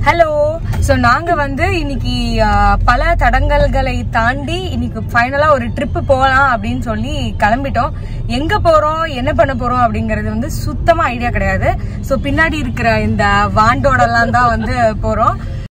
hello so நாங்கள் வந்து இன்னைக்கு ஆஹ், பல தடங்கல்களை தாண்டி இன்னைக்கு ஃபைனலாக ஒரு ட்ரிப்பு போகலாம் அப்படின்னு சொல்லி கிளம்பிட்டோம் எங்கே போகிறோம் என்ன பண்ண போகிறோம் அப்படிங்கிறது வந்து சுத்தமாக ஐடியா கிடையாது ஸோ பின்னாடி இருக்கிற இந்த வாண்டோடலாம் தான் வந்து போகிறோம்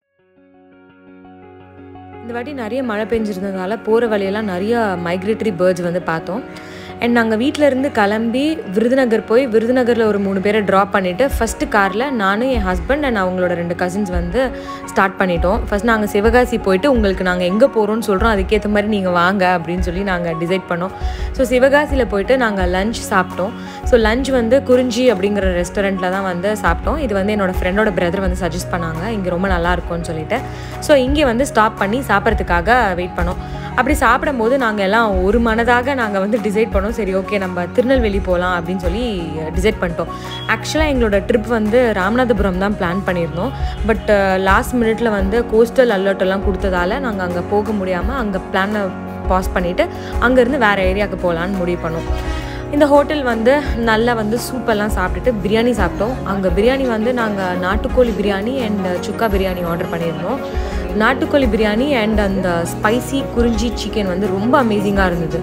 இந்த வாட்டி நிறைய மழை பெஞ்சிருந்ததுனால போகிற வழியெல்லாம் நிறைய மைக்ரேட்டரி பேர்ட்ஸ் வந்து பார்த்தோம் அண்ட் நாங்கள் வீட்டிலேருந்து கிளம்பி விருதுநகர் போய் விருதுநகரில் ஒரு மூணு பேரை ட்ராப் பண்ணிவிட்டு ஃபஸ்ட்டு காரில் நானும் என் ஹஸ்பண்ட் அண்ட் அவங்களோட ரெண்டு கசின்ஸ் வந்து ஸ்டார்ட் பண்ணிட்டோம் ஃபஸ்ட் நாங்கள் சிவகாசி போயிட்டு உங்களுக்கு நாங்கள் எங்கே போகிறோம்னு சொல்கிறோம் அதுக்கேற்ற மாதிரி நீங்கள் வாங்க அப்படின்னு சொல்லி நாங்கள் டிசைட் பண்ணோம் ஸோ சிவகாசியில் போயிட்டு நாங்கள் லஞ்ச் சாப்பிட்டோம் ஸோ லஞ்ச் வந்து குறிஞ்சி அப்படிங்கிற ரெஸ்டாரண்ட்டில் தான் வந்து சாப்பிட்டோம் இது வந்து என்னோட ஃப்ரெண்டோட பிரதர் வந்து சஜஸ்ட் பண்ணாங்க இங்கே ரொம்ப நல்லா இருக்கும்னு சொல்லிட்டு ஸோ இங்கே வந்து ஸ்டாப் பண்ணி சாப்பிட்றதுக்காக வெயிட் பண்ணோம் அப்படி சாப்பிடும்போது நாங்கள் எல்லாம் ஒரு மனதாக நாங்கள் வந்து டிசைட் பண்ணோம் சரி ஓகே நம்ம திருநெல்வேலி போகலாம் அப்படின்னு சொல்லி டிசைட் பண்ணிட்டோம் ஆக்சுவலாக எங்களோட ட்ரிப் வந்து ராமநாதபுரம் தான் பிளான் பண்ணியிருந்தோம் பட் லாஸ்ட் மினிட்ல வந்து கோஸ்டல் அலர்ட் எல்லாம் கொடுத்ததால நாங்கள் அங்கே போக முடியாமல் அங்கே பிளானை பாஸ் பண்ணிவிட்டு அங்கேருந்து வேறு ஏரியாவுக்கு போகலான்னு முடிவு பண்ணோம் இந்த ஹோட்டல் வந்து நல்லா வந்து சூப்பெல்லாம் சாப்பிட்டுட்டு பிரியாணி சாப்பிட்டோம் அங்கே பிரியாணி வந்து நாங்கள் நாட்டுக்கோழி பிரியாணி அண்ட் சுக்கா பிரியாணி ஆர்டர் பண்ணியிருந்தோம் நாட்டுக்கோழி பிரியாணி அண்ட் அந்த ஸ்பைசி குறிஞ்சி சிக்கன் வந்து ரொம்ப அமேசிங்காக இருந்தது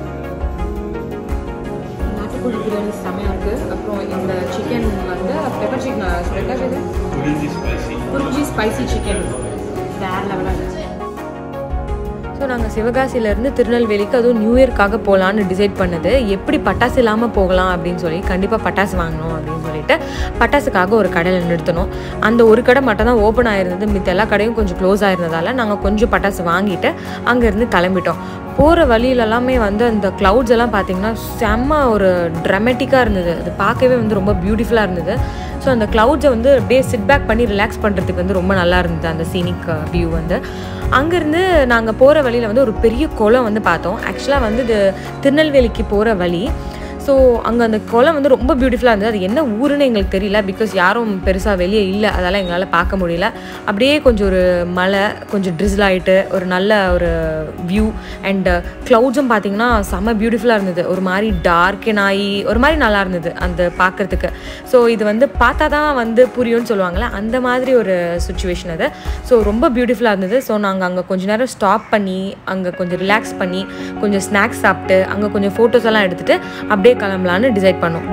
நாட்டுக்கோழி பிரியாணி செமையாக இருக்குது அப்புறம் இந்த சிக்கன் வந்து pepper chicken Kurinji spicy chicken வேறு லெவலாக இருந்துச்சு ஸோ நாங்கள் சிவகாசியிலேருந்து திருநெல்வேலிக்கு அதுவும் நியூ இயர்க்காக போகலான்னு டிசைட் பண்ணது எப்படி பட்டாசு இல்லாமல் போகலாம் அப்படின்னு சொல்லி கண்டிப்பாக பட்டாசு வாங்கணும் அப்படின்னு சொல்லிட்டு பட்டாசுக்காக ஒரு கடையில் நிறுத்தணும் அந்த ஒரு கடை மட்டும் தான் ஓப்பன் ஆயிருந்தது மித்த எல்லா கடையும் கொஞ்சம் க்ளோஸ் ஆயிருந்ததால நாங்கள் கொஞ்சம் பட்டாசு வாங்கிட்டு அங்கேருந்து கிளம்பிட்டோம் போகிற வழியில எல்லாமே வந்து அந்த க்ளவுட்ஸ் எல்லாம் பார்த்தீங்கன்னா செம்ம ஒரு ட்ரமேட்டிக்காக இருந்தது அது பார்க்கவே வந்து ரொம்ப பியூட்டிஃபுல்லாக இருந்தது ஸோ அந்த க்ளவுட்ஸை வந்து அப்படியே சிட் பேக் பண்ணி ரிலாக்ஸ் பண்ணுறதுக்கு வந்து ரொம்ப நல்லா இருந்தது அந்த சீனிக் வியூ வந்து அங்கேருந்து நாங்கள் போகிற வழியில் வந்து ஒரு பெரிய குளம் வந்து பார்த்தோம் ஆக்சுவலாக வந்து இது திருநெல்வேலிக்கு போகிற வழி ஸோ அங்கே அந்த குளம் வந்து ரொம்ப பியூட்டிஃபுல்லாக இருந்தது அது என்ன ஊருன்னு எங்களுக்கு தெரியல பிகாஸ் யாரும் பெருசாக வெளியே இல்லை அதால் எங்களால் பார்க்க முடியல அப்படியே கொஞ்சம் ஒரு மழை கொஞ்சம் ட்ரிஸ்ல் ஆகிட்டு ஒரு நல்ல ஒரு வியூ அண்ட் க்ளவுட்ஸும் பார்த்தீங்கன்னா செம்ம பியூட்டிஃபுல்லாக இருந்தது ஒரு மாதிரி டார்க்கன் ஆகி ஒரு மாதிரி நல்லா இருந்தது அந்த பார்க்குறதுக்கு ஸோ இது வந்து பார்த்தா தான் வந்து புரியும்னு சொல்லுவாங்கள்ல அந்த மாதிரி ஒரு சுச்சுவேஷன் அது ஸோ ரொம்ப பியூட்டிஃபுல்லாக இருந்தது ஸோ நாங்கள் அங்கே கொஞ்ச நேரம் ஸ்டாப் பண்ணி அங்கே கொஞ்சம் ரிலாக்ஸ் பண்ணி கொஞ்சம் ஸ்நாக்ஸ் சாப்பிட்டு அங்கே கொஞ்சம் ஃபோட்டோஸ் எல்லாம் எடுத்துகிட்டு அப்படியே கிளம்பலான்னு டிசைட் பண்ணோம்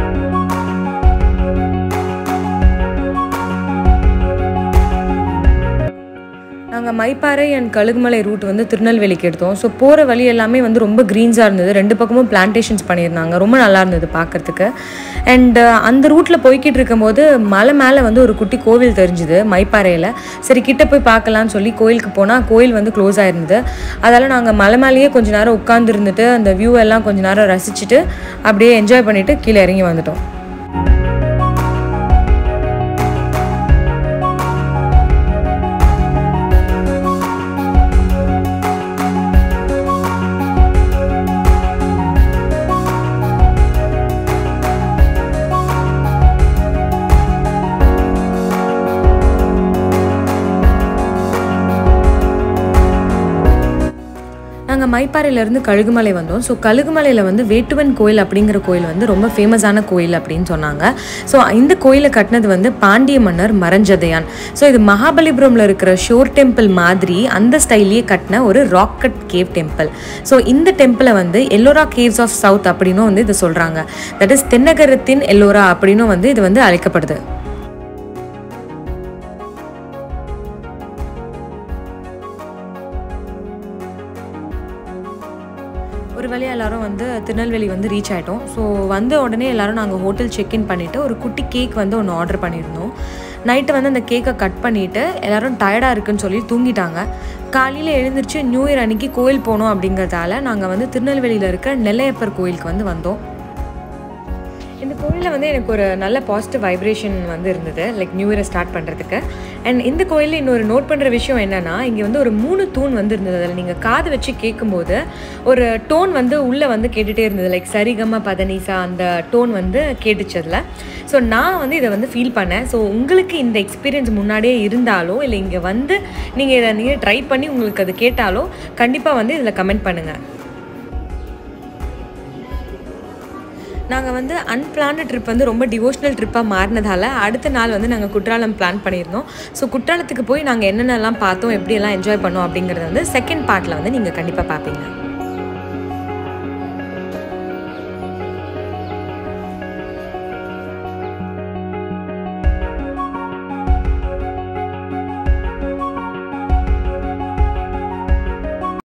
நாங்கள் மைப்பாறை அண்ட் கழுகுமலை ரூட் வந்து திருநெல்வேலிக்கு எடுத்தோம் ஸோ போகிற வழி எல்லாமே வந்து ரொம்ப க்ரீன்ஸாக இருந்தது ரெண்டு பக்கமும் பிளான்டேஷன்ஸ் பண்ணியிருந்தாங்க ரொம்ப நல்லா இருந்தது பார்க்குறதுக்கு அண்ட் அந்த ரூட்டில் போய்கிட்டு இருக்கும்போது மலை மேலே வந்து ஒரு குட்டி கோவில் தெரிஞ்சுது மைப்பாறையில் சரி கிட்ட போய் பார்க்கலான்னு சொல்லி கோயிலுக்கு போனால் கோயில் வந்து க்ளோஸ் ஆயிருந்தது அதால் நாங்கள் மலை மேலேயே கொஞ்ச நேரம் உட்கார்ந்து இருந்துட்டு அந்த வியூ எல்லாம் கொஞ்ச நேரம் ரசிச்சுட்டு அப்படியே என்ஜாய் பண்ணிவிட்டு கீழே இறங்கி வந்துட்டோம் நாங்கள் மைப்பாறையிலேருந்து கழுகுமலை வந்தோம் ஸோ கழுகுமலையில் வந்து வேட்டுவன் கோயில் அப்படிங்கிற கோயில் வந்து ரொம்ப ஃபேமஸான கோயில் அப்படின்னு சொன்னாங்க ஸோ இந்த கோயிலை கட்டினது வந்து பாண்டிய மன்னர் மரஞ்சதையான் ஸோ இது மகாபலிபுரமில் இருக்கிற ஷோர் டெம்பிள் மாதிரி அந்த ஸ்டைல்லையே கட்டின ஒரு ராக்கட் கேவ் டெம்பிள் ஸோ இந்த டெம்பிளை வந்து எல்லோரா கேவ்ஸ் ஆஃப் சவுத் அப்படின்னும் வந்து இதை சொல்கிறாங்க தட் இஸ் தென்னகரத்தின் எல்லோரா அப்படின்னும் வந்து இது வந்து அழைக்கப்படுது ஒரு வழியாக எல்லாரும் வந்து திருநெல்வேலி வந்து ரீச் ஆகிட்டோம் ஸோ வந்த உடனே எல்லாரும் நாங்கள் ஹோட்டல் செக்இன் பண்ணிவிட்டு ஒரு குட்டி கேக் வந்து ஒன்று ஆர்டர் பண்ணியிருந்தோம் நைட்டு வந்து அந்த கேக்கை கட் பண்ணிவிட்டு எல்லாரும் டயர்டாக இருக்குன்னு சொல்லி தூங்கிட்டாங்க காலையில் எழுந்திரிச்சு நியூ இயர் அன்னைக்கு கோயில் போகணும் அப்படிங்கிறதால நாங்கள் வந்து திருநெல்வேலியில் இருக்க நெல்லையப்பர் கோயிலுக்கு வந்து வந்தோம் இந்த கோயிலில் வந்து எனக்கு ஒரு நல்ல பாசிட்டிவ் வைப்ரேஷன் வந்து இருந்தது லைக் நியூ இயரை ஸ்டார்ட் பண்ணுறதுக்கு அண்ட் இந்த கோயிலில் இன்னொரு நோட் பண்ணுற விஷயம் என்னென்னா இங்கே வந்து ஒரு மூணு தூண் வந்து இருந்தது அதில் நீங்கள் காது வச்சு கேட்கும்போது ஒரு டோன் வந்து உள்ளே வந்து கேட்டுகிட்டே இருந்தது லைக் சரிகம பதனிசா அந்த டோன் வந்து கேட்டுச்சு அதில் ஸோ நான் வந்து இதை வந்து ஃபீல் பண்ணேன் ஸோ உங்களுக்கு இந்த எக்ஸ்பீரியன்ஸ் முன்னாடியே இருந்தாலோ இல்லை இங்கே வந்து நீங்கள் இதை நீங்கள் ட்ரை பண்ணி உங்களுக்கு அது கேட்டாலோ கண்டிப்பாக வந்து இதில் கமெண்ட் பண்ணுங்கள் நாங்கள் வந்து அன்பிளான்டு ட்ரிப் வந்து ரொம்ப டிவோஷனல் ட்ரிப்பாக மாறினதால அடுத்த நாள் வந்து நாங்கள் குற்றாலம் பிளான் பண்ணியிருந்தோம் ஸோ குற்றாலத்துக்கு போய் நாங்கள் என்னென்னலாம் பார்த்தோம் எப்படியெல்லாம் என்ஜாய் பண்ணோம் அப்படிங்கிறத வந்து செகண்ட் பார்ட்டில் வந்து நீங்கள் கண்டிப்பாக பார்ப்பீங்க